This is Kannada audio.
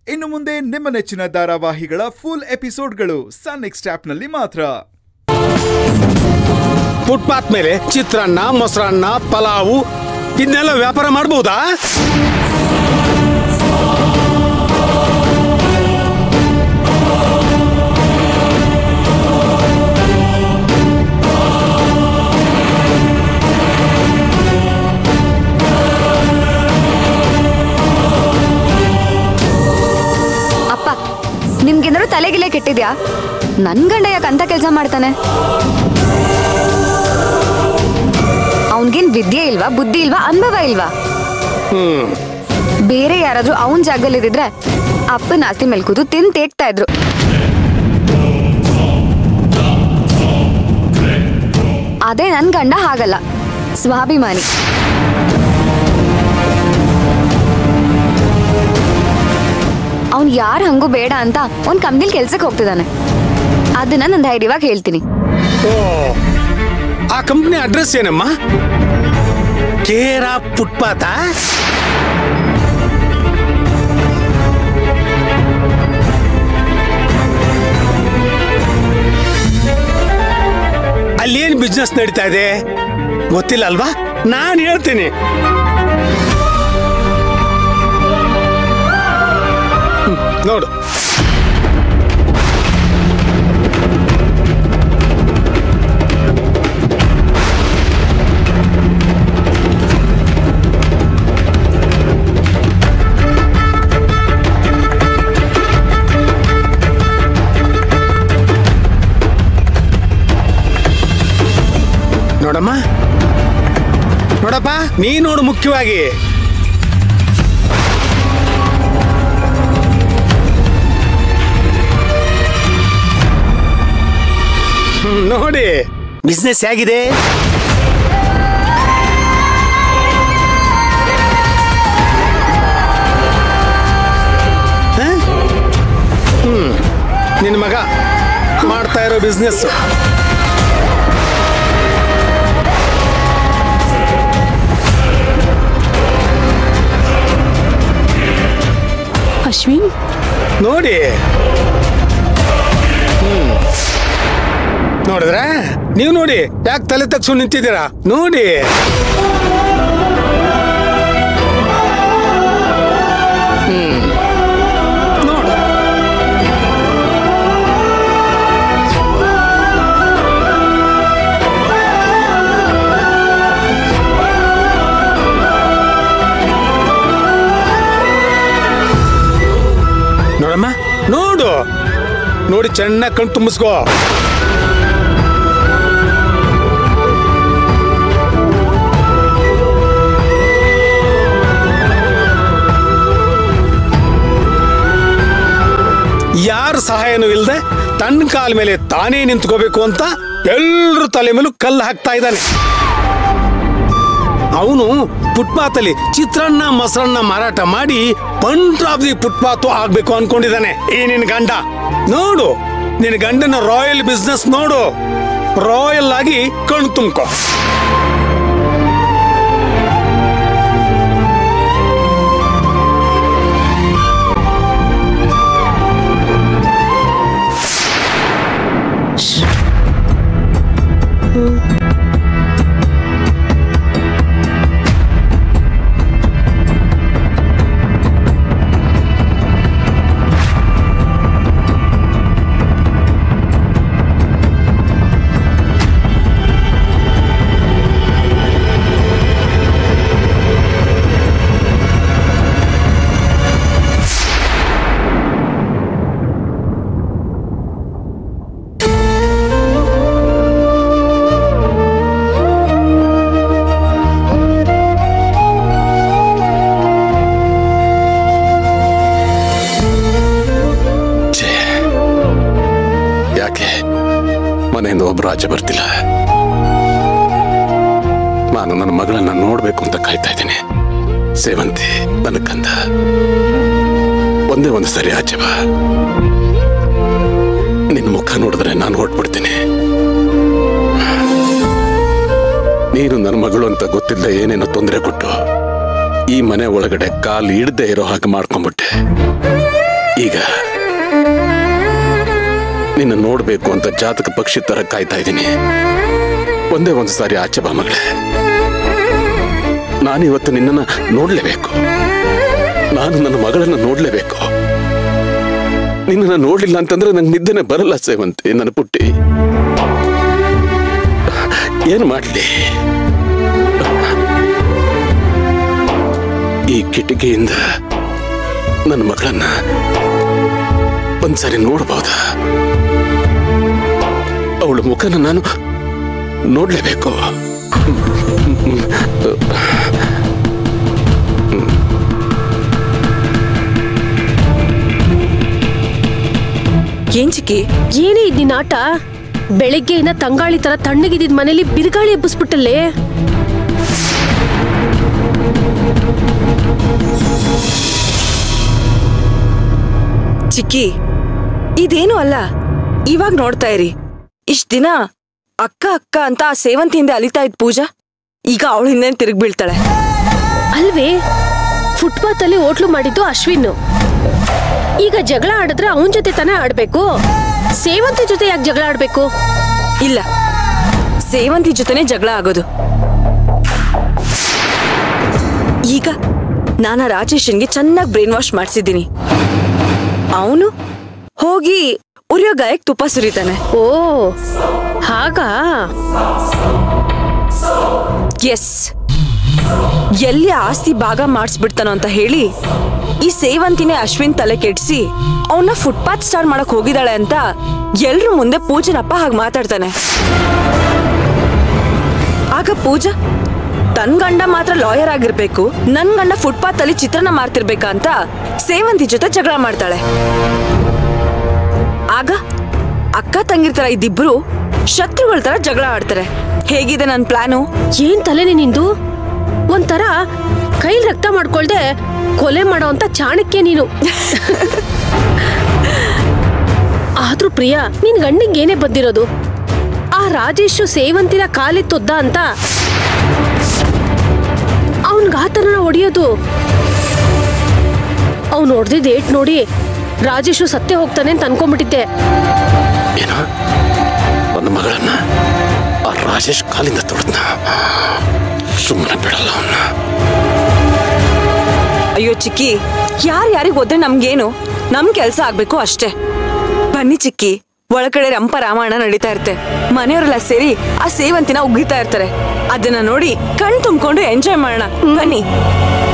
ಇನ್ನು ಮುಂದೆ ನಿಮ್ಮ ನೆಚ್ಚಿನ ಧಾರಾವಾಹಿಗಳ ಫುಲ್ ಎಪಿಸೋಡ್ಗಳು ಸನ್ ನೆಕ್ಸ್ಟ್ ಆಪ್ನಲ್ಲಿ ಮಾತ್ರ ಫುಟ್ಪಾತ್ ಮೇಲೆ ಚಿತ್ರಾನ್ನ ಮೊಸರನ್ನ ಪಲಾವು ಇದನ್ನೆಲ್ಲ ವ್ಯಾಪಾರ ಮಾಡ್ಬೋದಾ ಅಪ್ಪ ನಿಮ್ಗೇನಾದ್ರು ತಲೆಗಿಲೆ ಕೆಟ್ಟಿದ್ಯಾ ನನ್ ಗಂಡ ಯಾಕೆ ಅಂತ ಕೆಲಸ ಮಾಡ್ತಾನೆ ಅವನ್ಗೇನ್ ವಿದ್ಯೆ ಇಲ್ವಾ ಬುದ್ಧಿ ಇಲ್ವಾ ಅನುಭವ ಇಲ್ವಾ ಬೇರೆ ಯಾರಾದ್ರೂ ಅವನ್ ಜಾಗದಲ್ಲಿ ಇದ್ದಿದ್ರೆ ಅಪ್ಪನ ಆಸ್ತಿ ಮೇಲ್ ಕೂತು ತಿನ್ ತೇಗ್ತಾ ಇದ್ರು ಅದೇ ನನ್ ಗಂಡ ಹಾಗಲ್ಲ ಸ್ವಾಭಿಮಾನಿ ಅವ್ನ್ ಯಾರು ಹಂಗೂ ಬೇಡ ಅಂತ ಒಂದ್ ಕಂಪ್ನಿಲ್ ಕೆಲ್ಸಕ್ಕೆ ಹೋಗ್ತಿದ್ದಾನೆ ಅದನ್ನ ನಾನು ಧೈರ್ಯವಾಗಿ ಹೇಳ್ತೀನಿ ಓ ಆ ಕಂಪ್ನಿ ಅಡ್ರೆಸ್ ಏನಮ್ಮ ಕೇರಾ ಫುಟ್ಪಾತ ಅಲ್ಲೇನ್ ಬಿಸ್ನೆಸ್ ನಡೀತಾ ಇದೆ ಗೊತ್ತಿಲ್ಲ ಅಲ್ವಾ ನಾನು ಹೇಳ್ತೀನಿ ಹ್ಮ್, ನೋಡು ನೋಡಮ್ಮ ನೋಡಪ್ಪ ನೀ ನೋಡು ಮುಖ್ಯವಾಗಿ ಹ್ಮ್, ನೋಡಿ ಬಿಸ್ನೆಸ್ ಹೇಗಿದೆ ಹ? ಹ್ಮ್ ನಿನ್ನ ಮಗ ಮಾಡ್ತಾ ಇರೋ ಬಿಸ್ನೆಸ್ ಅಶ್ವಿನ್ ನೋಡಿ ಹ್ಮ್. ನೋಡಿದ್ರ ನೀವು ನೋಡಿ ಯಾಕೆ ತಲೆ ತಗ್ಸ್ಕೊಂಡು ನಿಂತಿದ್ದೀರಾ ನೋಡಿ ಹ್ಮ್. ನೋಡು ನೋಡಮ್ಮ ನೋಡು ನೋಡಿ ಚೆನ್ನಾಗಿ ಕಣ್ ತುಂಬಿಸ್ಕೋ ಯಾರ ಸಹಾಯನೂ ಇಲ್ಲದೆ ತನ್ನ ಕಾಲ ಮೇಲೆ ತಾನೇ ನಿಂತ್ಕೋಬೇಕು ಅಂತ ಎಲ್ರ ತಲೆ ಮೇಲೂ ಕಲ್ಲು ಹಾಕ್ತಾ ಇದ್ದಾನೆ ಅವನು ಫುಟ್ಪಾತ್ ಅಲ್ಲಿ ಚಿತ್ರಾನ್ನ ಮೊಸರನ್ನ ಮಾರಾಟ ಮಾಡಿ ಪಂಟ್ರ್ ಆಫ್ ದಿ ಫುಟ್ಪಾತ್ ಆಗ್ಬೇಕು ಅನ್ಕೊಂಡಿದ್ದಾನೆ ಈ ನಿನ್ ಗಂಡ ನೋಡು ನಿನ್ ಗಂಡನ ರಾಯಲ್ ಬಿಸ್ನೆಸ್ ನೋಡು ರಾಯಲ್ ಆಗಿ ಕಣ್ ತುಂಬ್ಕೋ ಛೇ ಯಾಕೆ ಮನೆಯಿಂದ ಒಬ್ರು ಆಚೆ ಬರ್ತಿಲ್ಲ ನಾನು ನನ್ನ ಮಗಳನ್ನ ನೋಡ್ಬೇಕು ಅಂತ ಕಾಯ್ತಾ ಇದ್ದೀನಿ ಸೇವಂತಿ ಬನಕಂದ ಒಂದೇ ಒಂದು ಸರಿ ಆಚೆ ಬಾ ನಿನ್ನ ಮುಖ ನೋಡಿದ್ರೆ ನಾನು ಹೊಟ್ಬಿಡ್ತೀನಿ ನೀನು ನನ್ನ ಮಗಳು ಅಂತ ಗೊತ್ತಿಲ್ಲ ಏನೇನೋ ತೊಂದರೆ ಕೊಟ್ಟು ಈ ಮನೆ ಒಳಗಡೆ ಕಾಲು ಇಡದೆ ಇರೋ ಹಾಗೆ ಮಾಡ್ಕೊಂಡ್ಬಿಟ್ಟೆ ಈಗ ನಿನ್ನ ನೋಡ್ಬೇಕು ಅಂತ ಜಾತಕ ಪಕ್ಷಿ ತರ ಕಾಯ್ತಾ ಇದ್ದೀನಿ ಒಂದೇ ಒಂದು ಸಾರಿ ಆಚೆ ಬಾ ಮಗಳೇ ನಾನಿವತ್ತು ನಿನ್ನನ್ನ ನೋಡ್ಲೇಬೇಕು ನಾನು ನನ್ನ ಮಗಳನ್ನ ನೋಡ್ಲೇಬೇಕು ನಿನ್ನನ್ನ ನೋಡ್ಲಿಲ್ಲ ಅಂತಂದ್ರೆ ನಂಗೆ ನಿದ್ದೆನೆ ಬರಲ್ಲ ಸೇವಂತಿ ನನ್ನ ಪುಟ್ಟಿ ಏನು ಮಾಡ್ಲಿ ಈ ಕಿಟಕಿಯಿಂದ ನನ್ನ ಮಗಳನ್ನ ಒಂದ್ಸಾರಿ ನೋಡ್ಬೋದಾ ಅವಳ ಮುಖನ ನಾನು ನೋಡ್ಲೇಬೇಕು ಏನ್ ಚಿಕ್ಕಿ ಏನೇ ಇದ್ ನಿನ್ ಆಟ ಬೆಳಗ್ಗೆಯಿಂದ ತಂಗಾಳಿ ತರ ತಣ್ಣಗಿದ್ದ ಮನೇಲಿ ಬಿರುಗಾಳಿ ಎಬ್ಬಿಸ್ಬಿಟ್ಟಲ್ಲೇ ಚಿಕ್ಕಿ ಇದೇನು ಅಲ್ಲ ಇವಾಗ ನೋಡ್ತಾ ಇರಿ ಇಷ್ಟ ದಿನ ಅಕ್ಕ ಅಕ್ಕ ಅಂತ ಆ ಸೇವಂತಿಯಿಂದ ಅಲಿತಾ ಇದ್ ಪೂಜಾ ಈಗ ಅವಳ ಹಿಂದೆ ತಿರುಗಿ ಬೀಳ್ತಾಳೆ ಅಲ್ವೇ ಫುಟ್ಪಾತ್ ಅಲ್ಲಿ ಹೋಟ್ಲು ಮಾಡಿದ್ದು ಅಶ್ವಿನ್ ಈಗ ಜಗಳ ಆಡಿದ್ರೆ ಅವನ್ ಜೊತೆ ತಾನೇ ಆಡ್ಬೇಕು ಸೇವಂತಿ ಜೊತೆ ಯಾಕೆ ಜಗಳ ಆಡ್ಬೇಕು ಇಲ್ಲ ಸೇವಂತಿ ಜೊತೆನೆ ಜಗಳ ಆಗೋದು ಈಗ ನಾನು ರಾಜೇಶನ್ಗೆ ಚೆನ್ನಾಗಿ ಬ್ರೈನ್ ವಾಶ್ ಮಾಡಿಸಿದ್ದೀನಿ ಅವನು ಹೋಗಿ ಉರಿಯೋ ಗಾಯಕ್ ತುಪ್ಪ ಸುರಿತಾನೆ ಓ ಹಾಗಾ ಎಸ್ ಎಲ್ಲಿ ಆಸ್ತಿ ಭಾಗ ಮಾಡಿಸ್ಬಿಡ್ತಾನೋ ಅಂತ ಹೇಳಿ ಈ ಸೇವಂತಿನೇ ಅಶ್ವಿನ್ ತಲೆ ಕೆಡ್ಸಿ ಅವನ್ನ ಫುಟ್ಪಾತ್ ಸ್ಟಾರ್ ಮಾಡಕ್ ಹೋಗಿದ್ದಾಳೆ ಅಂತ ಎಲ್ರು ಮುಂದೆ ಪೂಜನಪ್ಪ ಹಾಗೆ ಮಾತಾಡ್ತಾನೆ ಆಗ ಪೂಜಾ ತನ್ ಗಂಡ ಮಾತ್ರ ಲಾಯರ್ ಆಗಿರ್ಬೇಕು ನನ್ ಗಂಡ ಫುಟ್ಪಾತ್ ಅಲ್ಲಿ ಚಿತ್ರಾನ್ನ ಮಾರ್ತಿರ್ಬೇಕಾ ಅಂತ ಸೇವಂತಿ ಜೊತೆ ಜಗಳ ಮಾಡ್ತಾಳೆ ಆಗ ಅಕ್ಕ ತಂಗಿರ್ ತರ ಇದ್ದಿಬ್ರು ಶತ್ರುಗಳ ತರ ಜಗಳ ಆಡ್ತಾರೆ ಹೇಗಿದೆ ನನ್ ಪ್ಲಾನು ಏನ್ ತಲೆನೇ ನಿಂದು ಒಂಥರ ಕೈಲ್ ರಕ್ತ ಮಾಡ್ಕೊಳ್ದೆ ಕೊಲೆ ಮಾಡೋ ಅಂತ ಚಾಣಕ್ಯ ನೀನು ಆದ್ರೂ ಪ್ರಿಯಾ ನಿನ್ ಗಂಡಿಗೆ ಏನೇ ಬಂದಿರೋದು ಆ ರಾಜೇಶು ಸೇವಂತಿನ ಕಾಲೆತ್ತೊದ್ದ ಅಂತ ಅವನ್ಗ ಆತನ ಹೊಡಿಯೋದು ಅವ್ನು ಹೊಡೆದಿದ್ದ ಏಟ್ ನೋಡಿ ರಾಜೇಶು ಸತ್ತೇ ಹೋಗ್ತಾನೆ ಅಂತ ಅನ್ಕೊಂಡ್ಬಿಟ್ಟಿದ್ದೆ ಏನೋ ನನ್ನ ಮಗಳನ್ನ ಆ ರಾಜೇಶ್ ಕಾಲಿಂದ ತೊಡೆದ್ನ ಸುಮ್ಮನೆ ಬಿಡಲ್ಲ ಅವನ್ನ ಅಯ್ಯೋ ಚಿಕ್ಕಿ ಯಾರ್ ಯಾರಿಗ್ ಹೋದ್ರೆ ನಮ್ಗೇನು ನಮ್ ಕೆಲ್ಸ ಆಗ್ಬೇಕು ಅಷ್ಟೇ ಬನ್ನಿ ಚಿಕ್ಕಿ ಒಳಗಡೆ ರಂಪ ರಾಮಾಯಣ ನಡೀತಾ ಇರುತ್ತೆ ಮನೆಯವರೆಲ್ಲ ಸೇರಿ ಆ ಸೇವಂತಿನ ಉಗ್ಗಿತಾ ಇರ್ತಾರೆ ಅದನ್ನ ನೋಡಿ ಕಣ್ ತುಂಬಿಕೊಂಡು ಎಂಜಾಯ್ ಮಾಡೋಣ ಬನ್ನಿ